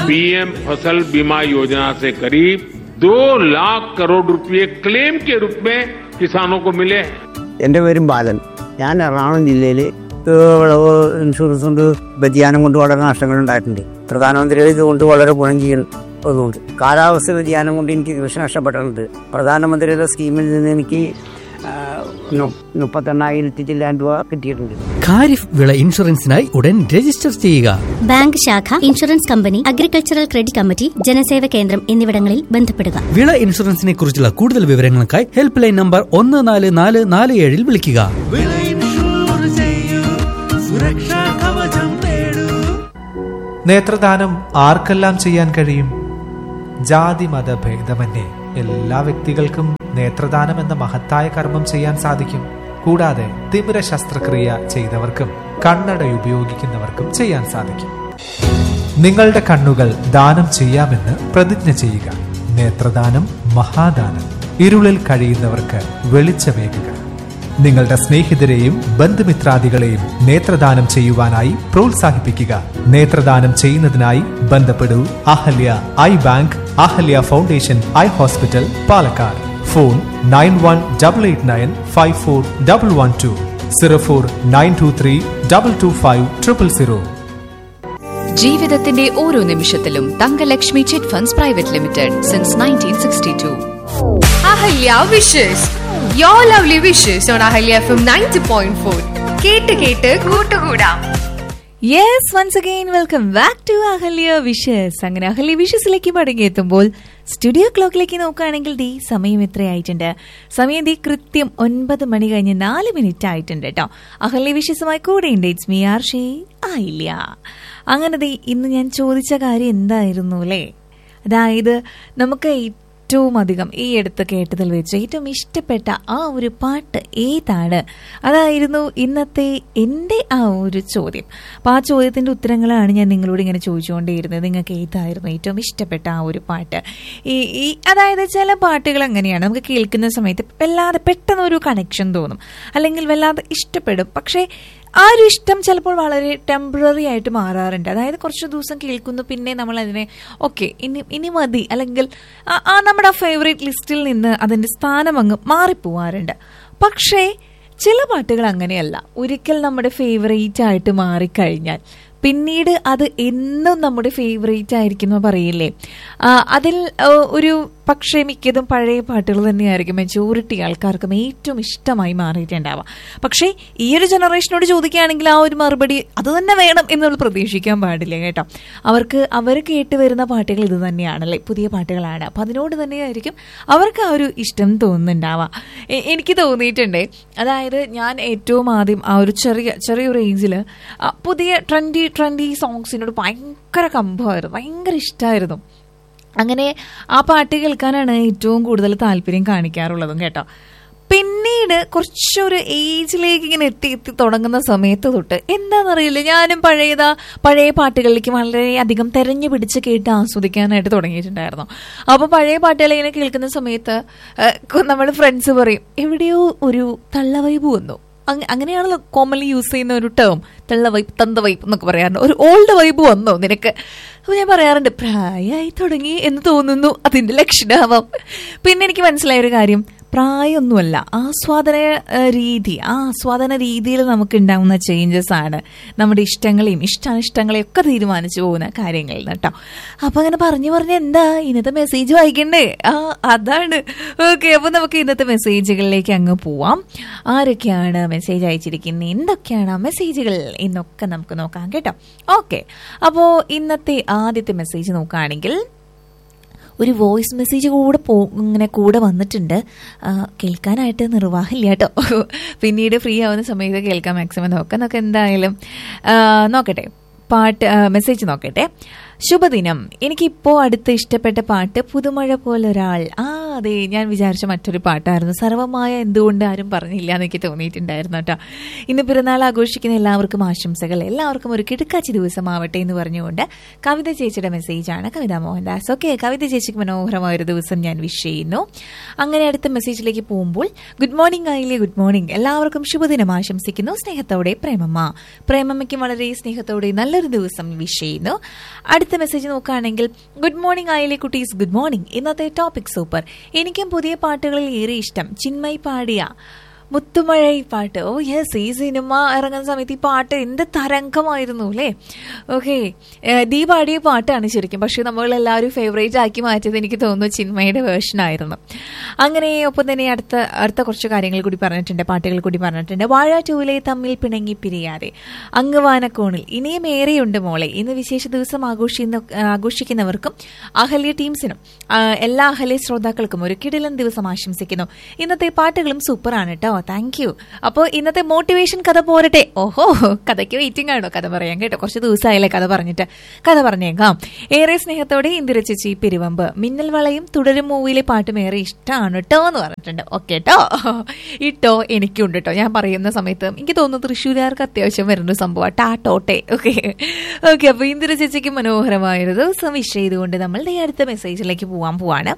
PM फसल बीमा योजना से करीब दो लाख करोड़ रुपए क्लेम के रूप में किसानों को मिले हैं എൻ്റെ പേരും ബാലൻ ഞാൻ എറണാകുളം ജില്ലയിൽ വിളവ് ഇൻഷുറൻസ് കൊണ്ട് വ്യതിയാനം കൊണ്ട് വളരെ നഷ്ടങ്ങൾ ഉണ്ടായിട്ടുണ്ട് പ്രധാനമന്ത്രിയുടെ ഇതുകൊണ്ട് വളരെ ഗുണം ചെയ്യുന്നതുകൊണ്ട് കാലാവസ്ഥ വ്യതിയാനം കൊണ്ട് എനിക്ക് കൃഷി നഷ്ടപ്പെട്ടിട്ടുണ്ട് പ്രധാനമന്ത്രിയുടെ സ്കീമിൽ നിന്ന് എനിക്ക് ആ, നു- മുപ്പത്തെണ്ണായിരത്തി ചില്ലാൻ രൂപ കിട്ടിയിട്ടുണ്ട് ഖാരിഫ് വിള ഇൻഷുറൻസിനായി ഉടൻ രജിസ്റ്റർ ചെയ്യുക ബാങ്ക് ശാഖ insurance company agricultural credit committee ജനസേവ കേന്ദ്രം എന്നിവിടങ്ങളിൽ ബന്ധപ്പെടുക വിള ഇൻഷുറൻസിനെ കുറിച്ചുള്ള കൂടുതൽ വിവരങ്ങൾക്കായി ഹെൽപ്പ് ലൈൻ നമ്പർ ഒന്ന് നാല് നാല് നാല് ഏഴിൽ വിളിക്കുക വിള ഇൻഷൂർ ചെയ്യൂ സുരക്ഷാ കവചം നേടൂ നേത്രദാനം ആർക്കെല്ലാം ചെയ്യാൻ കഴിയും ജാതി മത ഭേദമന്യേ എല്ലാ വ്യക്തികൾക്കും നേത്രദാനം എന്ന മഹത്തായ കർമ്മം ചെയ്യാൻ സാധിക്കും കൂടാതെ തിമിര ശസ്ത്രക്രിയ ചെയ്തവർക്കും കണ്ണട ഉപയോഗിക്കുന്നവർക്കും ചെയ്യാൻ സാധിക്കും നിങ്ങളുടെ കണ്ണുകൾ ദാനം ചെയ്യാമെന്ന് പ്രതിജ്ഞ ചെയ്യുക നേത്രദാനം മഹാദാനം ഇരുളിൽ കഴിയുന്നവർക്ക് വെളിച്ചമേകുക നിങ്ങളുടെ സ്നേഹിതരെയും ബന്ധുമിത്രാദികളെയും നേത്രദാനം ചെയ്യുവാനായി പ്രോത്സാഹിപ്പിക്കുക നേത്രദാനം ചെയ്യുന്നതിനായി ബന്ധപ്പെടൂ Ahalya eye bank Ahalya foundation eye hospital Palakkad phone nine one double eight nine five four double one two zero four nine two three double two five triple zero ജീവിതത്തിന്റെ ഓരോ നിമിഷത്തിലും Thankalakshmi chit funds private limited since nineteen sixty two Ahalya wishes your lovely wishes on Ahalya F M ninety point four കേട്ട് കേട്ട് കൂട്ടുകൂടാം yes once again welcome back to Ahalya wishes അങ്ങനെ Ahalya വിഷസിലേക്ക് മടങ്ങിയെത്തുമ്പോൾ studio ക്ലോക്കിലേക്ക് നോക്കുകയാണെങ്കിൽ ദീ സമയം എത്രയായിട്ടുണ്ട് സമയം ദീ കൃത്യം ഒൻപത് മണി കഴിഞ്ഞ് നാല് മിനിറ്റ് ആയിട്ടുണ്ട് കേട്ടോ അഹല്യ വിഷസുമായി കൂടെ ഉണ്ട് ഇറ്റ്സ് മീ ആർ ഷേ ആയില്ല അങ്ങനെ ദേ ഇന്ന് ഞാൻ ചോദിച്ച കാര്യം എന്തായിരുന്നു അല്ലേ അതായത് നമുക്ക് ഏറ്റവും അധികം ഈ അടുത്ത് കേട്ടതിൽ വെച്ച് ഏറ്റവും ഇഷ്ടപ്പെട്ട ആ ഒരു പാട്ട് ഏതാണ് അതായിരുന്നു ഇന്നത്തെ എൻ്റെ ആ ഒരു ചോദ്യം അപ്പോൾ ആ ചോദ്യത്തിൻ്റെ ഉത്തരങ്ങളാണ് ഞാൻ നിങ്ങളോട് ഇങ്ങനെ ചോദിച്ചുകൊണ്ടേയിരുന്നത് നിങ്ങൾക്ക് ഏതായിരുന്നു ഏറ്റവും ഇഷ്ടപ്പെട്ട ആ ഒരു പാട്ട് ഈ ഈ അതായത് ചില പാട്ടുകൾ അങ്ങനെയാണ് നമുക്ക് കേൾക്കുന്ന സമയത്ത് വല്ലാതെ പെട്ടെന്ന് ഒരു കണക്ഷൻ തോന്നും അല്ലെങ്കിൽ വല്ലാതെ ഇഷ്ടപ്പെടും പക്ഷേ ആ ഒരു ഇഷ്ടം ചിലപ്പോൾ വളരെ ടെമ്പററി ആയിട്ട് മാറാറുണ്ട് അതായത് കുറച്ച് ദിവസം കേൾക്കുന്നു പിന്നെ നമ്മൾ അതിനെ ഓക്കെ ഇനി ഇനി മതി അല്ലെങ്കിൽ ആ- ആ നമ്മുടെ ഫേവറേറ്റ് ലിസ്റ്റിൽ നിന്ന് അതിന്റെ സ്ഥാനം അങ്ങ് മാറിപ്പോവാറുണ്ട് പക്ഷേ ചില പാട്ടുകൾ അങ്ങനെയല്ല ഒരിക്കൽ നമ്മുടെ ഫേവറേറ്റ് ആയിട്ട് മാറിക്കഴിഞ്ഞാൽ പിന്നീട് അത് എന്നും നമ്മുടെ ഫേവറേറ്റ് ആയിരിക്കും എന്ന് പറയില്ലേ ആ, അതിൽ ആ, ഒരു പക്ഷേ മിക്കതും പഴയ പാട്ടുകൾ തന്നെയായിരിക്കും മെജോറിറ്റി ആൾക്കാർക്കും ഏറ്റവും ഇഷ്ടമായി മാറിയിട്ടുണ്ടാവുക പക്ഷേ ഈ ഒരു ജനറേഷനോട് ചോദിക്കുകയാണെങ്കിൽ ആ ഒരു മറുപടി അത് തന്നെ വേണം എന്നുള്ള പ്രതീക്ഷിക്കാൻ പാടില്ല കേട്ടോ അവർക്ക് അവർ കേട്ട് വരുന്ന പാട്ടുകൾ ഇത് തന്നെയാണല്ലേ പുതിയ പാട്ടുകളാണ് അപ്പം അതിനോട് തന്നെയായിരിക്കും അവർക്ക് ആ ഒരു ഇഷ്ടം തോന്നുന്നുണ്ടാവുക എ- എനിക്ക് തോന്നിയിട്ടുണ്ട് അതായത് ഞാൻ ഏറ്റവും ആദ്യം ആ ഒരു ചെറിയ ചെറിയൊരു ഏജിൽ പുതിയ ട്രെൻഡി ട്രെൻഡി സോങ്സിനോട് ഭയങ്കര കമ്പമായിരുന്നു ഭയങ്കര ഇഷ്ടമായിരുന്നു അങ്ങനെ ആ പാട്ട് കേൾക്കാനാണ് ഏറ്റവും കൂടുതൽ താല്പര്യം കാണിക്കാറുള്ളതും കേട്ടോ പിന്നീട് കുറച്ചൊരു ഏജിലേക്ക് ഇങ്ങനെ എത്തി എത്തി തുടങ്ങുന്ന സമയത്ത് തൊട്ട് എന്താണെന്നറിയില്ല ഞാനും പഴയതാ പഴയ പാട്ടുകളിലേക്ക് വളരെയധികം തെരഞ്ഞു പിടിച്ച് കേട്ട് ആസ്വദിക്കാനായിട്ട് തുടങ്ങിയിട്ടുണ്ടായിരുന്നു അപ്പോൾ പഴയ പാട്ടുകൾ ഇങ്ങനെ കേൾക്കുന്ന സമയത്ത് നമ്മുടെ ഫ്രണ്ട്സ് പറയും എവിടെയോ ഒരു തള്ള വൈബ് വന്നു അങ്ങ- അങ്ങനെയാണല്ലോ കോമൺലി യൂസ് ചെയ്യുന്ന ഒരു ടേം തള്ള വൈബ് തന്ത വൈബ് എന്നൊക്കെ പറയാറുണ്ട് ഒരു ഓൾഡ് വൈബ് വന്നോ നിനക്ക് അപ്പൊ ഞാൻ പറയാറുണ്ട് പ്രായമായി തുടങ്ങി എന്ന് തോന്നുന്നു അതിന്റെ ലക്ഷണമാവാം പിന്നെ എനിക്ക് മനസ്സിലായ ഒരു കാര്യം പ്രായമൊന്നുമല്ല ആസ്വാദന ഏഹ്, രീതി ആ ആസ്വാദന രീതിയിൽ നമുക്ക് ഉണ്ടാവുന്ന ചേഞ്ചസ് ആണ് നമ്മുടെ ഇഷ്ടങ്ങളെയും ഇഷ്ടാനിഷ്ടങ്ങളെയും ഒക്കെ തീരുമാനിച്ചു പോകുന്ന കാര്യങ്ങൾ കേട്ടോ അപ്പൊ അങ്ങനെ പറഞ്ഞു പറഞ്ഞ് എന്താ ഇന്നത്തെ മെസ്സേജ് വായിക്കണ്ടേ ആ അതാണ് ഓക്കെ അപ്പൊ നമുക്ക് ഇന്നത്തെ മെസ്സേജുകളിലേക്ക് അങ്ങ് പോവാം ആരൊക്കെയാണ് മെസ്സേജ് അയച്ചിരിക്കുന്നത് എന്തൊക്കെയാണ് ആ മെസ്സേജുകൾ എന്നൊക്കെ നമുക്ക് നോക്കാം കേട്ടോ ഓക്കെ അപ്പോൾ ഇന്നത്തെ ആദ്യത്തെ മെസ്സേജ് നോക്കുകയാണെങ്കിൽ ഒരു വോയിസ് മെസ്സേജ് കൂടെ പോ ഇങ്ങനെ കൂടെ വന്നിട്ടുണ്ട് ആ, കേൾക്കാനായിട്ട് നിർവാഹമില്ല കേട്ടോ പിന്നീട് ഫ്രീ ആവുന്ന സമയത്ത് കേൾക്കാൻ മാക്സിമം നോക്കാം നമുക്ക് എന്തായാലും ആ, നോക്കട്ടെ പാട്ട് ആ, മെസ്സേജ് നോക്കട്ടെ ശുഭദിനം എനിക്കിപ്പോൾ അടുത്ത് ഇഷ്ടപ്പെട്ട പാട്ട് പുതുമഴ പോലൊരാൾ ആ അതെ ഞാൻ വിചാരിച്ച മറ്റൊരു പാട്ടായിരുന്നു സർവമായ എന്തുകൊണ്ട് ആരും പറഞ്ഞില്ല എന്നെനിക്ക് തോന്നിയിട്ടുണ്ടായിരുന്നു കേട്ടോ ഇന്ന് പിറന്നാൾ ആഘോഷിക്കുന്ന എല്ലാവർക്കും ആശംസകൾ എല്ലാവർക്കും ഒരു കിടക്കാച്ചി ദിവസമാവട്ടെ എന്ന് പറഞ്ഞുകൊണ്ട് കവിത ചേച്ചിയുടെ മെസ്സേജാണ് കവിത മോഹൻദാസ് ഓക്കെ കവിത ചേച്ചിക്ക് മനോഹരമായ ഒരു ദിവസം ഞാൻ വിഷ് ചെയ്യുന്നു അങ്ങനെ അടുത്ത മെസ്സേജിലേക്ക് പോകുമ്പോൾ ഗുഡ് മോർണിംഗ് ആയില്ലേ ഗുഡ് മോർണിംഗ് എല്ലാവർക്കും ശുഭദിനം ആശംസിക്കുന്നു സ്നേഹത്തോടെ പ്രേമമ്മ പ്രേമമ്മയ്ക്കും വളരെ സ്നേഹത്തോടെ നല്ലൊരു ദിവസം വിഷ് ചെയ്യുന്നു അടുത്ത മെസ്സേജ് നോക്കുകയാണെങ്കിൽ ഗുഡ് മോർണിംഗ് ആയില്ലേ കുട്ടീസ് ഗുഡ് മോർണിംഗ് ഇന്നത്തെ ടോപ്പിക് സൂപ്പർ എനിക്കും പുതിയ പാട്ടുകളിൽ ഏറെ ഇഷ്ടം ചിന്മയ് പാടിയ മുത്തുമഴ ഈ പാട്ട് ഓ യെസ് ഈ സിനിമ ഇറങ്ങുന്ന സമയത്ത് ഈ പാട്ട് എന്ത് തരംഗമായിരുന്നു അല്ലേ ഓക്കെ ദീ പാടിയ പാട്ടാണ് ശരിക്കും പക്ഷെ നമ്മൾ എല്ലാവരും ഫേവറേറ്റ് ആക്കി മാറ്റിയത് എനിക്ക് തോന്നുന്നു ചിന്മയുടെ വേർഷൻ ആയിരുന്നു അങ്ങനെ ഒപ്പം തന്നെ അടുത്ത അടുത്ത കുറച്ച് കാര്യങ്ങൾ കൂടി പറഞ്ഞിട്ടുണ്ട് പാട്ടുകൾ കൂടി പറഞ്ഞിട്ടുണ്ട് വാഴ ടൂലെ തമ്മിൽ പിണങ്ങി പിരിയാതെ അങ്ങുവാനക്കോണിൽ ഇനിയും ഏറെയുണ്ട് മോളെ ഇന്ന് വിശേഷ ദിവസം ആഘോഷിക്കുന്ന ആഘോഷിക്കുന്നവർക്കും അഹല്യ ടീംസിനും ആ, എല്ലാ അഹല്യ ശ്രോതാക്കൾക്കും ഒരു കിടിലൻ ദിവസം ആശംസിക്കുന്നു ഇന്നത്തെ പാട്ടുകളും സൂപ്പറാണ് കേട്ടോ താങ്ക് യു അപ്പോൾ ഇന്നത്തെ മോട്ടിവേഷൻ കഥ പോരട്ടെ ഓഹോ കഥയ്ക്ക് വെയിറ്റിംഗ് ആണോ കഥ പറയാൻ കേട്ടോ കുറച്ച് ദിവസമായില്ലേ കഥ പറഞ്ഞിട്ട് കഥ പറഞ്ഞേക്കാം ഏറെ സ്നേഹത്തോടെ ഇന്ദിര ചേച്ചി പെരുവമ്പ് മിന്നൽ വളയും തുടരും മൂവിയിലെ പാട്ടും ഏറെ ഇഷ്ടമാണ് കേട്ടോ എന്ന് പറഞ്ഞിട്ടുണ്ട് ഓക്കെ കേട്ടോ ഇട്ടോ എനിക്കുണ്ട് കേട്ടോ ഞാൻ പറയുന്ന സമയത്ത് എനിക്ക് തോന്നുന്നു തൃശ്ശൂരുകാർക്ക് അത്യാവശ്യം വരുന്ന ഒരു സംഭവം ടാട്ടോട്ടെ ഓക്കെ ഓക്കെ അപ്പൊ ഇന്ദിര ചേച്ചിക്ക് മനോഹരമായൊരു ദിവസം വിഷ് ചെയ്തുകൊണ്ട് നമ്മൾ ദേ അടുത്ത മെസ്സേജിലേക്ക് പോവാൻ പോവാണ്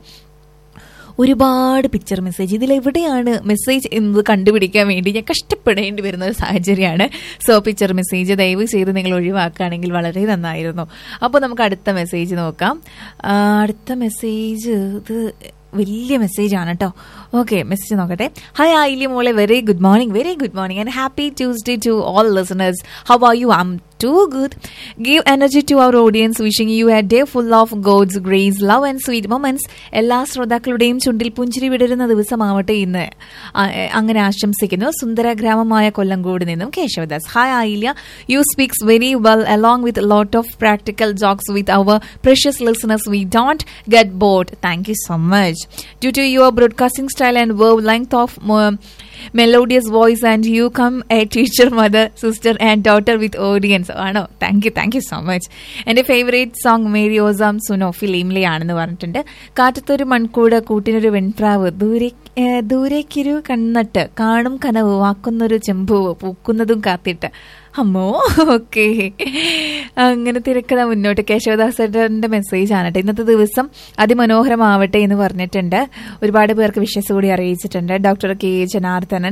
ഒരുപാട് പിക്ചർ മെസ്സേജ് ഇതിലെവിടെയാണ് മെസ്സേജ് എന്ന് കണ്ടുപിടിക്കാൻ വേണ്ടി ഞാൻ കഷ്ടപ്പെടേണ്ടി വരുന്ന ഒരു സാഹചര്യമാണ് സോ പിക്ചർ മെസ്സേജ് ദയവ് ചെയ്ത് നിങ്ങൾ ഒഴിവാക്കുകയാണെങ്കിൽ വളരെ നന്നായിരുന്നു അപ്പോൾ നമുക്ക് അടുത്ത മെസ്സേജ് നോക്കാം ആ, അടുത്ത മെസ്സേജ് ഇത് വലിയ മെസ്സേജ് ആണ് കേട്ടോ ഓക്കെ മെസ്സേജ് നോക്കട്ടെ ഹായ് ആയില്യ മോളെ very good morning very good morning and happy Tuesday to all listeners how are you aim to good give energy to our audience wishing you a day full of God's grace love and sweet moments എല്ലാ ശ്രോതാക്കളുടെയും ചുണ്ടിൽ പുഞ്ചിരി വിടരുന്ന ദിവസമാവട്ടെ ഇന്ന് ആ, A, അങ്ങനെ ആശംസിക്കുന്നു സുന്ദര ഗ്രാമമായ കൊല്ലങ്കോട് നിന്നും Keshavadas hi Aayilya you speaks very well along with lot of practical jokes with our precious listeners we don't get bored thank you so much due to your broadcasting style and verb length of mo- melodious voice and you come a teacher mother sister and daughter with audience ആണോ thank you thank you so much എൻ്റെ favourite song Meri Awaaz Suno ഫിലിമിലെ ആണെന്ന് പറഞ്ഞിട്ടുണ്ട് കാറ്റത്തൊരു മൺകൂട് കൂട്ടിനൊരു വെൺപ്രാവ് ദൂരെ ഏ, ദൂരേക്കൊരു കണ്ണട്ട് കാണും കനവ് വാക്കുന്നൊരു ചെമ്പുവ് പൂക്കുന്നതും കാത്തിട്ട് അമ്മോ okay അങ്ങനെ തിരക്കഥ മുന്നോട്ട് കേശവദാസന്റെ മെസ്സേജ് ആണ് കേട്ടോ ഇന്നത്തെ ദിവസം അതിമനോഹരമാവട്ടെ എന്ന് പറഞ്ഞിട്ടുണ്ട് ഒരുപാട് പേർക്ക് വിശ്വസ് കൂടി അറിയിച്ചിട്ടുണ്ട് ഡോക്ടർ കെ ജനാർദ്ദനൻ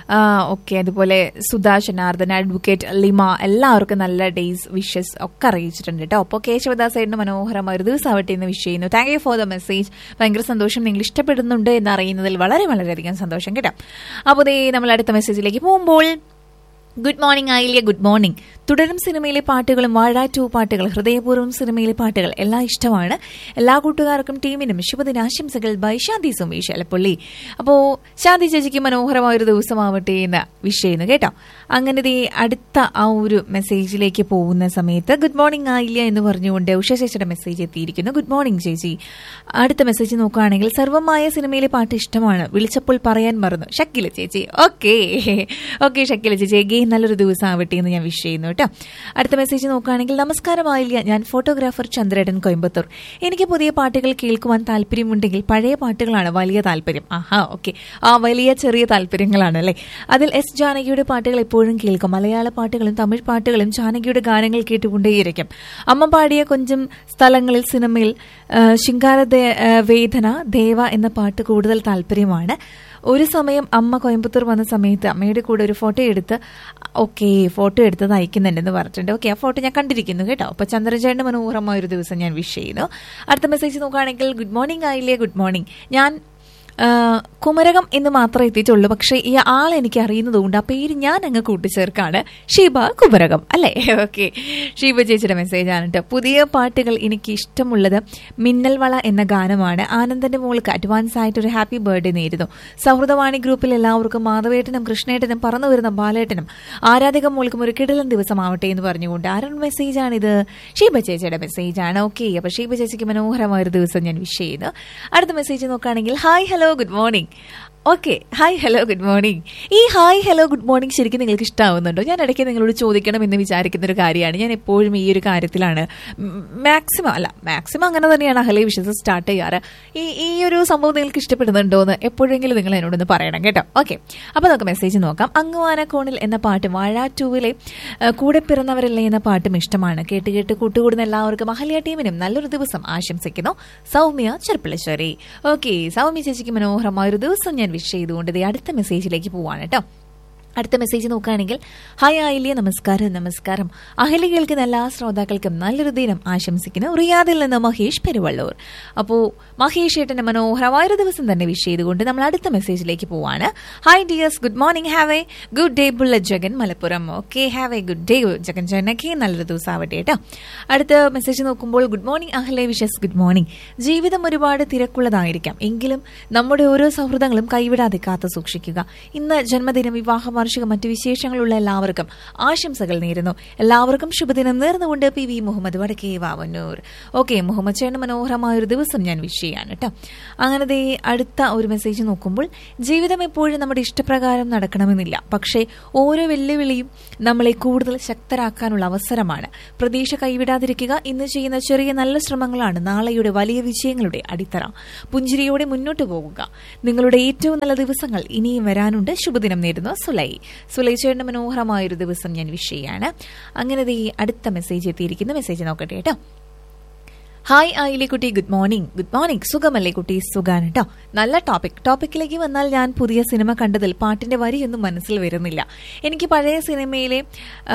ഓക്കെ അതുപോലെ സുധാ ജനാർദ്ദൻ അഡ്വക്കേറ്റ് ലിമ എല്ലാവർക്കും നല്ല ഡേയ്സ് വിഷസ് ഒക്കെ അറിയിച്ചിട്ടുണ്ട് കേട്ടോ അപ്പോൾ കേശവദാസേന്റെ മനോഹരമായ ഒരു ദിവസം ആവട്ടെ എന്ന് വിഷ് ചെയ്യുന്നു thank you for the message ഭയങ്കര സന്തോഷം നിങ്ങൾ ഇഷ്ടപ്പെടുന്നുണ്ട് എന്ന് അറിയുന്നതിൽ വളരെ വളരെയധികം സന്തോഷം കേട്ടോ അപ്പോൾ ദേ നമ്മൾ അടുത്ത മെസ്സേജിലേക്ക് പോകുമ്പോൾ good morning Aayilya good morning Thudarum സിനിമയിലെ പാട്ടുകളും വാഴ ടു പാട്ടുകൾ ഹൃദയപൂർവ്വം സിനിമയിലെ പാട്ടുകൾ എല്ലാം ഇഷ്ടമാണ് എല്ലാ കൂട്ടുകാർക്കും ടീമിനും ശുഭദിനാശംസകൾ ബൈ ശാന്തി സുമേഷ് അലപ്പള്ളി അപ്പോൾ ശാന്തി ചേച്ചിക്ക് മനോഹരമായ ഒരു ദിവസമാവട്ടെ എന്ന് വിഷ് ചെയ്യുന്നു കേട്ടോ അങ്ങനെ ദേ അടുത്ത ആ ഒരു മെസ്സേജിലേക്ക് പോകുന്ന സമയത്ത് ഗുഡ് മോർണിംഗ് ആയില്ല എന്ന് പറഞ്ഞുകൊണ്ട് ഉഷ ചേച്ചിയുടെ മെസ്സേജ് എത്തിയിരിക്കുന്നു ഗുഡ് മോർണിംഗ് ചേച്ചി അടുത്ത മെസ്സേജ് നോക്കുകയാണെങ്കിൽ സർവമായ സിനിമയിലെ പാട്ട് ഇഷ്ടമാണ് വിളിച്ചപ്പോൾ പറയാൻ മറന്നു ഷക്കില ചേച്ചി ഓക്കെ ഓക്കെ ഷക്കില ചേച്ചി എഗെയിൻ നല്ലൊരു ദിവസം ആവട്ടെ എന്ന് ഞാൻ വിഷ് ചെയ്യുന്നു കേട്ടോ അടുത്ത മെസ്സേജ് നോക്കുകയാണെങ്കിൽ നമസ്കാരമായില്ല ഞാൻ ഫോട്ടോഗ്രാഫർ ചന്ദ്രേടൻ കോയമ്പത്തൂർ എനിക്ക് പുതിയ പാട്ടുകൾ കേൾക്കുവാൻ താല്പര്യമുണ്ടെങ്കിൽ പഴയ പാട്ടുകളാണ് വലിയ താല്പര്യം ആഹാ ഓക്കെ ആ വലിയ ചെറിയ താല്പര്യങ്ങളാണ് അല്ലേ അതിൽ എസ് ജാനകിയുടെ പാട്ടുകൾ എപ്പോഴും കേൾക്കും മലയാള പാട്ടുകളും തമിഴ് പാട്ടുകളും ജാനകിയുടെ ഗാനങ്ങൾ കേട്ടുകൊണ്ടേയിരിക്കും അമ്മ പാടിയ കൊഞ്ചം സ്ഥലങ്ങളിൽ സിനിമയിൽ ആ, ശിങ്കാര ദേ- ആ, വേദന ദേവ എന്ന പാട്ട് കൂടുതൽ താല്പര്യമാണ് ഒരു സമയം അമ്മ കോയമ്പത്തൂർ വന്ന സമയത്ത് അമ്മയുടെ കൂടെ ഒരു ഫോട്ടോ എടുത്ത് ഓക്കെ ഫോട്ടോ എടുത്തത് അയക്കുന്നുണ്ടെന്ന് പറഞ്ഞിട്ടുണ്ട് ഓക്കെ ആ ഫോട്ടോ ഞാൻ കണ്ടിരിക്കുന്നു കേട്ടോ അപ്പൊ ചന്ദ്രചേട്ടന്റെ മനോഹരമായ ഒരു ദിവസം ഞാൻ വിഷ് ചെയ്യുന്നു അടുത്ത മെസ്സേജ് നോക്കുകയാണെങ്കിൽ ഗുഡ് മോർണിംഗ് ആയില്ലേ ഗുഡ് മോർണിംഗ് ഞാൻ ആ, കുമരകം എന്ന് മാത്രമേ എത്തിയിട്ടുള്ളൂ പക്ഷേ ഈ ആൾ എനിക്ക് അറിയുന്നതുകൊണ്ട് ആ പേര് ഞാൻ അങ്ങ് കൂട്ടിച്ചേർക്കാണ് ഷീബ കുമരകം അല്ലേ ഓക്കെ ഷീബ ചേച്ചിയുടെ മെസ്സേജ് ആണ് കേട്ടോ പുതിയ പാട്ടുകൾ എനിക്ക് ഇഷ്ടമുള്ളത് മിന്നൽവള എന്ന ഗാനമാണ് ആനന്ദന്റെ മോൾക്ക് അഡ്വാൻസ് ആയിട്ട് ഒരു ഹാപ്പി ബർത്ത്ഡേ നേരുന്നു സൗഹൃദവാണി ഗ്രൂപ്പിൽ എല്ലാവർക്കും മാധവേട്ടനും കൃഷ്ണേട്ടനും പറന്നു വരുന്ന ബാലേട്ടനും ആരാധിക മോൾക്കും ഒരു കിടലൻ ദിവസമാവട്ടെ എന്ന് പറഞ്ഞുകൊണ്ട് ആരുടെ മെസ്സേജ് ആണിത് ഷീബ ചേച്ചിയുടെ മെസ്സേജ് ആണ് ഓക്കെ അപ്പൊ ഷീബ ചേച്ചിക്ക് മനോഹരമായ ഒരു ദിവസം ഞാൻ വിഷ് ചെയ്യുന്നു അടുത്ത മെസ്സേജ് നോക്കുകയാണെങ്കിൽ hi hello good morning okay hi hello good morning ഈ ഹായ് ഹലോ ഗുഡ് മോർണിംഗ് ശരിക്കും നിങ്ങൾക്ക് ഇഷ്ടമാവുന്നുണ്ടോ ഞാൻ ഇടയ്ക്ക് നിങ്ങളോട് ചോദിക്കണം എന്ന് വിചാരിക്കുന്ന ഒരു കാര്യമാണ് ഞാൻ എപ്പോഴും ഈ ഒരു കാര്യത്തിലാണ് മാക്സിമം അല്ല മാക്സിമം അങ്ങനെ തന്നെയാണ് അഹലെ വിശ്വസം സ്റ്റാർട്ട് ചെയ്യാറ് ഈ ഈ ഒരു സംഭവം നിങ്ങൾക്ക് ഇഷ്ടപ്പെടുന്നുണ്ടോ എന്ന് എപ്പോഴെങ്കിലും നിങ്ങൾ എന്നോടൊന്ന് പറയണം കേട്ടോ ഓക്കെ അപ്പോൾ നമുക്ക് മെസ്സേജ് നോക്കാം അങ്ങുവാന കോണിൽ എന്ന പാട്ട് വാഴ ടൂവിലെ ആ, കൂടെ പിറന്നവരല്ലേ എന്ന പാട്ടും ഇഷ്ടമാണ് കേട്ട് കേട്ട് കൂട്ടുകൂടുന്ന എല്ലാവർക്കും അഹല്യ ടീമിനും നല്ലൊരു ദിവസം ആശംസിക്കുന്നു സൗമ്യ ചെറുപ്പിളശ്ശേരി ഓക്കെ സൗമ്യ ചേച്ചിക്ക് മനോഹരമായ ഒരു ദിവസം ഞാൻ വിഷ് ചെയ്തുകൊണ്ട് ദേ അടുത്ത മെസ്സേജിലേക്ക് പോവാണ് കേട്ടോ അടുത്ത മെസ്സേജ് നോക്കുകയാണെങ്കിൽ ഹായ് ആയില്യ നമസ്കാരം നമസ്കാരം അഹലി കേൾക്കുന്ന എല്ലാ ശ്രോതാക്കൾക്കും നല്ലൊരു ദിനം ആശംസിക്കുന്നു റിയാദിൽ നിന്ന് മഹേഷ് പെരുവള്ളൂർ അപ്പോൾ മഹേഷ് ഏട്ടന്റെ മനോഹരമായ ഒരു ദിവസം തന്നെ വിഷ് ചെയ്തുകൊണ്ട് നമ്മൾ അടുത്ത മെസ്സേജിലേക്ക് പോവാണ് hi dears good morning have a good day ബുള്ള Jagan Malappuram okay have a good day Jagan ചേട്ടനൊക്കെ നല്ലൊരു ദിവസം ആവട്ടെ കേട്ടോ അടുത്ത മെസ്സേജ് നോക്കുമ്പോൾ good morning Ahalya wishes good morning ജീവിതം ഒരുപാട് തിരക്കുള്ളതായിരിക്കാം എങ്കിലും നമ്മുടെ ഓരോ സൗഹൃദങ്ങളും കൈവിടാതെ കാത്തു സൂക്ഷിക്കുക ഇന്ന് ജന്മദിനം വിവാഹ വാർഷികം മറ്റു വിശേഷങ്ങളുള്ള എല്ലാവർക്കും ആശംസകൾ നേരുന്നു എല്ലാവർക്കും ശുഭദിനം നേർന്നുകൊണ്ട് പി വി മുഹമ്മദ് വടക്കേ വാവന്നൂർ ഓക്കെ മുഹമ്മദ് ചേട്ടന് മനോഹരമായ ഒരു ദിവസം ഞാൻ വിഷ് ചെയ്യാണ് കേട്ടോ അങ്ങനെ ദേ അടുത്ത ഒരു മെസ്സേജ് നോക്കുമ്പോൾ ജീവിതം എപ്പോഴും നമ്മുടെ ഇഷ്ടപ്രകാരം നടക്കണമെന്നില്ല പക്ഷേ ഓരോ വെല്ലുവിളിയും നമ്മളെ കൂടുതൽ ശക്തരാക്കാനുള്ള അവസരമാണ് പ്രതീക്ഷ കൈവിടാതിരിക്കുക ഇന്ന് ചെയ്യുന്ന ചെറിയ നല്ല ശ്രമങ്ങളാണ് നാളെയുടെ വലിയ വിജയങ്ങളുടെ അടിത്തറ പുഞ്ചിരിയോടെ മുന്നോട്ട് പോകുക നിങ്ങളുടെ ഏറ്റവും നല്ല ദിവസങ്ങൾ ഇനിയും വരാനുണ്ട് ശുഭദിനം നേരുന്നു സുലൈ സുലൈ ചേട്ടന്റെ മനോഹരമായ ഒരു ദിവസം ഞാൻ വിഷ് ചെയ്യാണ് അങ്ങനെ ദേ അടുത്ത മെസ്സേജ് എത്തിയിരിക്കുന്ന മെസ്സേജ് നോക്കട്ടെ കേട്ടോ ഹായ് ആയിലെ കുട്ടി ഗുഡ് മോർണിംഗ് ഗുഡ് മോർണിംഗ് സുഖമല്ലേ കുട്ടി സുഖാണ് കേട്ടോ നല്ല ടോപ്പിക് ടോപ്പിക്കിലേക്ക് വന്നാൽ ഞാൻ പുതിയ സിനിമ കണ്ടതിൽ പാട്ടിന്റെ വരിയൊന്നും മനസ്സിൽ വരുന്നില്ല എനിക്ക് പഴയ സിനിമയിലെ ആ,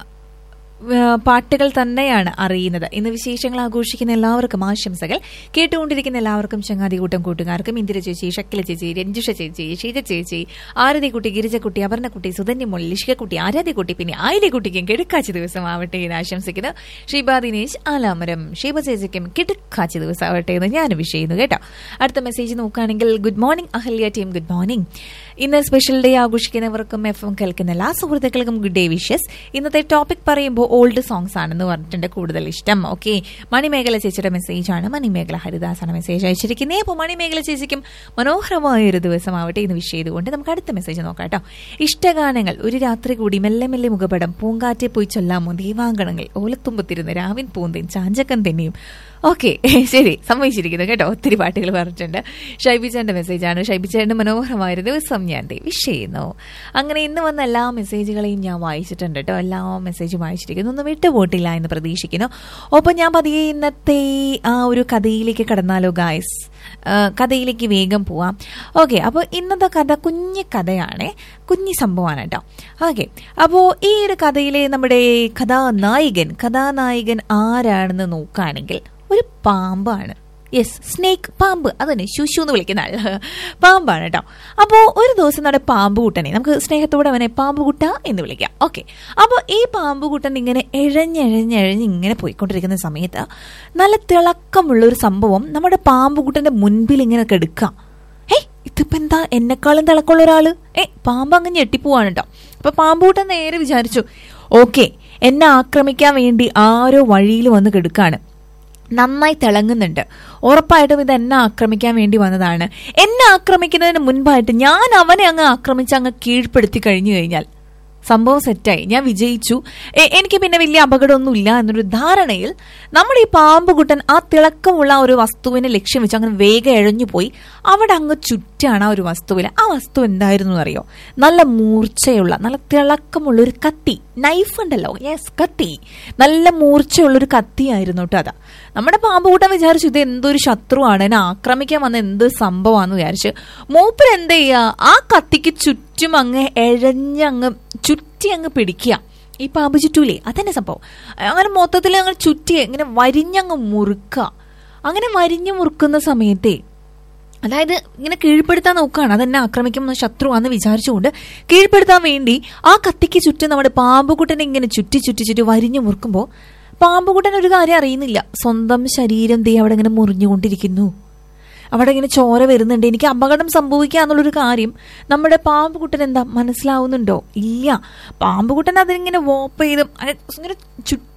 ആ, പാട്ടുകൾ തന്നെയാണ് അറിയുന്നത് ഇന്ന് വിശേഷങ്ങൾ ആഘോഷിക്കുന്ന എല്ലാവർക്കും ആശംസകൾ കേട്ടുകൊണ്ടിരിക്കുന്ന എല്ലാവർക്കും ചങ്ങാതി കൂട്ടം കൂട്ടുകാർക്കും ഇന്ദിര ചേച്ചി ഷക്കില ചേച്ചി രഞ്ജുഷ ചേച്ചി ഷീജ ചേച്ചി ആരതിക്കുട്ടി ഗിരിജക്കുട്ടി അപർണക്കുട്ടി സുധന്യമൊഴി ലിഷികക്കുട്ടി ആരാധ്യക്കുട്ടി പിന്നെ ആയിരക്കുട്ടിക്കും കിടക്കാച്ചി ദിവസം ആവട്ടെ എന്ന് ആശംസിക്കുന്നു ഷീബ ദിനേശ് ആലാമരം ഷീബ ചേച്ചിക്കും കിടക്കാച്ചി ദിവസം ആവട്ടെ എന്ന് ഞാൻ വിഷ് ചെയ്യുന്നു കേട്ടോ അടുത്ത മെസ്സേജ് നോക്കുകയാണെങ്കിൽ good morning Ahalya team good morning ഇന്ന് സ്പെഷ്യൽ ഡേ ആഘോഷിക്കുന്നവർക്കും എഫ് എം കേൾക്കുന്ന എല്ലാ സുഹൃത്തുക്കൾക്കും ഗുഡ് ഡേ വിഷസ് ഇന്നത്തെ ടോപ്പിക് പറയുമ്പോൾ ഓൾഡ് സോങ്സ് ആണെന്ന് പറഞ്ഞിട്ടുണ്ട് കൂടുതൽ ഇഷ്ടം ഓക്കെ മണിമേഖല ചേച്ചിയുടെ മെസ്സേജ് ആണ് മണിമേഖല ഹരിദാസാണ് മെസ്സേജ് അയച്ചിരിക്കുന്നത് അപ്പോൾ മണിമേഖല ചേച്ചിക്കും മനോഹരമായ ഒരു ദിവസമാവട്ടെ എന്ന് വിഷ് ചെയ്തുകൊണ്ട് നമുക്ക് അടുത്ത മെസ്സേജ് നോക്കാം കേട്ടോ ഇഷ്ടഗാനങ്ങൾ ഒരു രാത്രി കൂടി മെല്ലെ മെല്ലെ മുഖപടം പൂങ്കാറ്റെ പോയി ചൊല്ലാമോ ദീവാങ്കണങ്ങൾ ഓലത്തുമ്പത്തിരുന്ന് രാവിൻ പൂന്തേൻ ചാഞ്ചക്കൻ തന്നെയും ഓക്കെ ശരി സമ്മതിച്ചിരിക്കുന്നു കേട്ടോ ഒത്തിരി പാട്ടുകൾ പറഞ്ഞിട്ടുണ്ട് ഷൈബിച്ചേന്റെ മെസ്സേജാണ് ഷൈബിച്ചേന്റെ മനോഹരമായ ഒരു ദിവസം ഞാൻ ദേ വിഷ് ചെയ്യുന്നു അങ്ങനെ ഇന്ന് വന്ന എല്ലാ മെസ്സേജുകളെയും ഞാൻ വായിച്ചിട്ടുണ്ട് കേട്ടോ എല്ലാ മെസ്സേജും വായിച്ചിരിക്കുന്നു ഒന്നും വിട്ടുപോട്ടില്ല എന്ന് പ്രതീക്ഷിക്കുന്നു ഒപ്പം ഞാൻ പതിയെ ഇന്നത്തെ ആ ഒരു കഥയിലേക്ക് കടന്നാലോ ഗായ്സ് കഥയിലേക്ക് വേഗം പോവാം ഓക്കെ അപ്പോൾ ഇന്നത്തെ കഥ കുഞ്ഞു കഥയാണ് കുഞ്ഞു സംഭവമാണ് കേട്ടോ ഓക്കെ അപ്പോൾ ഈ ഒരു കഥയിലെ നമ്മുടെ കഥാനായകൻ കഥാനായകൻ ആരാണെന്ന് നോക്കുകയാണെങ്കിൽ ഒരു പാമ്പാണ് യെസ് സ്നേക്ക് പാമ്പ് അതന്നെ ശുശു എന്ന് വിളിക്കുന്ന ആൾ പാമ്പാണ് കേട്ടോ അപ്പോൾ ഒരു ദിവസം നമ്മുടെ പാമ്പ് കൂട്ടനെ നമുക്ക് സ്നേഹത്തോടെ അവനെ പാമ്പ് കുട്ട എന്ന് വിളിക്കാം ഓക്കെ അപ്പോൾ ഈ പാമ്പ് കൂട്ടൻ ഇങ്ങനെ എഴഞ്ഞെഴഞ്ഞെഴഞ്ഞ് ഇങ്ങനെ പോയിക്കൊണ്ടിരിക്കുന്ന സമയത്ത് നല്ല തിളക്കമുള്ള ഒരു സംഭവം നമ്മുടെ പാമ്പ് കൂട്ടന്റെ മുൻപിൽ ഇങ്ങനെ കെടുക്കാം ഏ ഇതിപ്പോ എന്താ എന്നെക്കാളും തിളക്കമുള്ള ഒരാള് ഏ പാമ്പ് അങ്ങ് ഞെട്ടിപ്പോവാണ് കേട്ടോ അപ്പൊ പാമ്പൂട്ടൻ നേരെ വിചാരിച്ചു ഓക്കെ എന്നെ ആക്രമിക്കാൻ വേണ്ടി ആരോ വഴിയിൽ വന്ന് കെടുക്കാണ് നന്നായി തിളങ്ങുന്നുണ്ട് ഉറപ്പായിട്ടും ഇത് എന്നെ ആക്രമിക്കാൻ വേണ്ടി വന്നതാണ് എന്നെ ആക്രമിക്കുന്നതിന് മുൻപായിട്ട് ഞാൻ അവനെ അങ്ങ് ആക്രമിച്ച് അങ്ങ് കീഴ്പ്പെടുത്തി കഴിഞ്ഞു കഴിഞ്ഞാൽ സംഭവം സെറ്റായി ഞാൻ വിജയിച്ചു എ- എനിക്ക് പിന്നെ വലിയ അപകടമൊന്നുമില്ല എന്നൊരു ധാരണയിൽ നമ്മുടെ ഈ പാമ്പുകുട്ടൻ ആ തിളക്കമുള്ള ഒരു വസ്തുവിനെ ലക്ഷ്യം വെച്ച് അങ്ങനെ വേഗം എഴഞ്ഞു പോയി അവിടെ അങ്ങ് ചുറ്റാണ് ആ ഒരു വസ്തുവിൽ ആ വസ്തു എന്തായിരുന്നു എന്നറിയോ നല്ല മൂർച്ചയുള്ള നല്ല തിളക്കമുള്ള ഒരു കത്തി നൈഫ് ഉണ്ടല്ലോ യെസ് കത്തി നല്ല മൂർച്ചയുള്ള ഒരു കത്തിയായിരുന്നു കേട്ടോ അതാ നമ്മുടെ പാമ്പുകൂട്ടം വിചാരിച്ചു ഇത് എന്തൊരു ശത്രുവാണ് എന്നെ ആക്രമിക്കാൻ വന്ന എന്തൊരു സംഭവമാണെന്ന് വിചാരിച്ച് മൂപ്പർ എന്ത് ചെയ്യുക ആ കത്തിക്ക് ചുറ്റും അങ്ങ് എഴഞ്ഞങ്ങ് ചുറ്റി അങ്ങ് പിടിക്കുക ഈ പാമ്പ് ചുറ്റൂലേ അതന്നെ സംഭവം അങ്ങനെ മൊത്തത്തിൽ അങ്ങ് ചുറ്റി ഇങ്ങനെ വരിഞ്ഞങ്ങ് മുറുക്കുക അങ്ങനെ വരിഞ്ഞു മുറുക്കുന്ന സമയത്തേ അതായത് ഇങ്ങനെ കീഴ്പ്പെടുത്താൻ നോക്കുകയാണ് അതെന്നെ ആക്രമിക്കുന്ന ശത്രുവാന്ന് വിചാരിച്ചുകൊണ്ട് കീഴ്പ്പെടുത്താൻ വേണ്ടി ആ കത്തിക്ക് ചുറ്റും നമ്മുടെ പാമ്പുകുട്ടനെ ഇങ്ങനെ ചുറ്റി ചുറ്റി ചുറ്റി വരിഞ്ഞു മുറുക്കുമ്പോൾ പാമ്പുകുട്ടൻ ഒരു കാര്യം അറിയുന്നില്ല സ്വന്തം ശരീരം ദേ അവിടെ ഇങ്ങനെ മുറിഞ്ഞുകൊണ്ടിരിക്കുന്നു അവിടെ ഇങ്ങനെ ചോര വരുന്നുണ്ട് എനിക്ക് അപകടം സംഭവിക്കുക എന്നുള്ളൊരു കാര്യം നമ്മുടെ പാമ്പുകുട്ടൻ എന്താ മനസ്സിലാവുന്നുണ്ടോ ഇല്ല പാമ്പുകുട്ടൻ അതിങ്ങനെ വോപ്പ് ചെയ്ത് അയ- ഇങ്ങനെ ചുറ്റി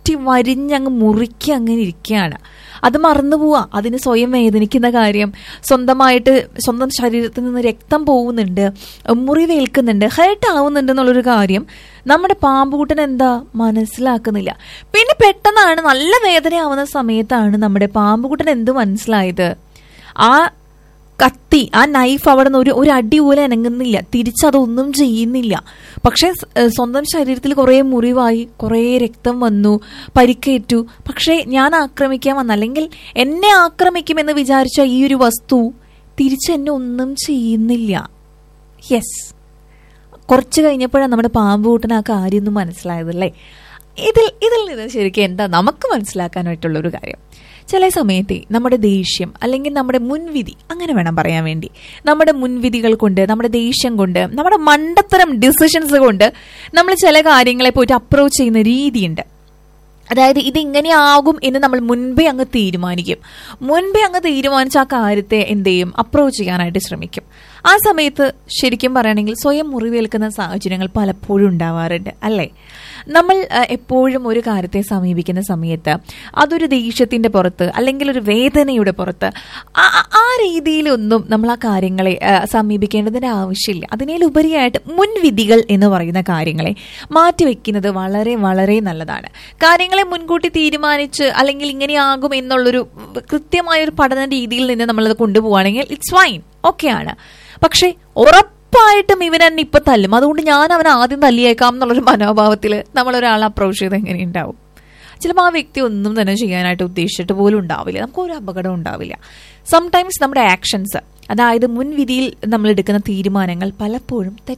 കുത്തി വരിഞ്ഞങ്ങ് മുറുക്കി അങ്ങനെ ഇരിക്കുകയാണ് അത് മറന്നു പോവാ അതിന് സ്വയം വേദനിക്കുന്ന കാര്യം സ്വന്തമായിട്ട് സ്വന്തം ശരീരത്തിൽ നിന്ന് രക്തം പോകുന്നുണ്ട് മുറിവേൽക്കുന്നുണ്ട് ഹേർട്ട് ആവുന്നുണ്ട് എന്നുള്ളൊരു കാര്യം നമ്മുടെ പാമ്പുകൂട്ടൻ എന്താ മനസ്സിലാക്കുന്നില്ല പിന്നെ പെട്ടെന്നാണ് നല്ല വേദനയാവുന്ന സമയത്താണ് നമ്മുടെ പാമ്പുകൂട്ടൻ എന്ത് മനസ്സിലായത് ആ കത്തി ആ നൈഫ് അവിടെ നിന്ന് ഒരു ഒരു അടി പോലും അനങ്ങുന്നില്ല തിരിച്ചതൊന്നും ചെയ്യുന്നില്ല പക്ഷെ സ്- ഏഹ് സ്വന്തം ശരീരത്തിൽ കുറേ മുറിവായി കുറേ രക്തം വന്നു പരിക്കേറ്റു പക്ഷേ ഞാൻ ആക്രമിക്കാൻ വന്ന അല്ലെങ്കിൽ എന്നെ ആക്രമിക്കുമെന്ന് വിചാരിച്ച ഈ ഒരു വസ്തു തിരിച്ച് എന്നെ ഒന്നും ചെയ്യുന്നില്ല യെസ് കുറച്ച് കഴിഞ്ഞപ്പോഴാണ് നമ്മുടെ പാമ്പ് കൂട്ടന് ആ കാര്യം ഒന്നും മനസ്സിലായതല്ലേ ഇതിൽ ഇതിൽ നിന്ന് ശരിക്കും എന്താ നമുക്ക് മനസ്സിലാക്കാനായിട്ടുള്ള ഒരു കാര്യം ചില സമയത്തെ നമ്മുടെ ദേഷ്യം അല്ലെങ്കിൽ നമ്മുടെ മുൻവിധി അങ്ങനെ വേണം പറയാൻ വേണ്ടി നമ്മുടെ മുൻവിധികൾ കൊണ്ട് നമ്മുടെ ദേഷ്യം കൊണ്ട് നമ്മുടെ മണ്ടത്തരം ഡിസിഷൻസ് കൊണ്ട് നമ്മൾ ചില കാര്യങ്ങളെ പോയിട്ട് അപ്രോച്ച് ചെയ്യുന്ന രീതിയുണ്ട് അതായത് ഇത് ഇങ്ങനെയാകും എന്ന് നമ്മൾ മുൻപേ അങ്ങ് തീരുമാനിക്കും മുൻപേ അങ്ങ് തീരുമാനിച്ച ആ കാര്യത്തെ എന്ത് ചെയ്യും അപ്രോച്ച് ചെയ്യാനായിട്ട് ശ്രമിക്കും ആ സമയത്ത് ശരിക്കും പറയുകയാണെങ്കിൽ സ്വയം മുറിവേൽക്കുന്ന സാഹചര്യങ്ങൾ പലപ്പോഴും ഉണ്ടാവാറുണ്ട് അല്ലേ നമ്മൾ അഹ്, എപ്പോഴും ഒരു കാര്യത്തെ സമീപിക്കുന്ന സമയത്ത് അതൊരു ദേഷ്യത്തിന്റെ പുറത്ത് അല്ലെങ്കിൽ ഒരു വേദനയുടെ പുറത്ത് ആ- ആ- ആ രീതിയിലൊന്നും നമ്മൾ ആ കാര്യങ്ങളെ അഹ്, സമീപിക്കേണ്ടതിന്റെ ആവശ്യമില്ല അതിനേലുപരിയായിട്ട് മുൻവിധികൾ എന്ന് പറയുന്ന കാര്യങ്ങളെ മാറ്റിവെക്കുന്നത് വളരെ വളരെ നല്ലതാണ് കാര്യങ്ങളെ മുൻകൂട്ടി തീരുമാനിച്ച് അല്ലെങ്കിൽ ഇങ്ങനെയാകും എന്നുള്ളൊരു കൃത്യമായ ഒരു പഠന രീതിയിൽ നിന്ന് നമ്മളത് കൊണ്ടുപോവുകയാണെങ്കിൽ ഇറ്റ്സ് ഫൈൻ ഓക്കെയാണ് പക്ഷേ ഉറപ്പായിട്ടും ഇവൻ എന്നെ ഇപ്പൊ തല്ലും അതുകൊണ്ട് ഞാൻ അവൻ ആദ്യം തല്ലിയേക്കാം എന്നുള്ളൊരു മനോഭാവത്തിൽ നമ്മൾ ഒരാളെ അപ്രോച്ച് ചെയ്ത് എങ്ങനെയുണ്ടാവും ചിലപ്പോൾ ആ വ്യക്തി ഒന്നും തന്നെ ചെയ്യാനായിട്ട് ഉദ്ദേശിച്ചിട്ട് പോലും ഉണ്ടാവില്ല നമുക്ക് ഒരു അപകടം ഉണ്ടാവില്ല സംടൈംസ് നമ്മുടെ ആക്ഷൻസ് അതായത് മുൻവിധിയിൽ നമ്മൾ എടുക്കുന്ന തീരുമാനങ്ങൾ പലപ്പോഴും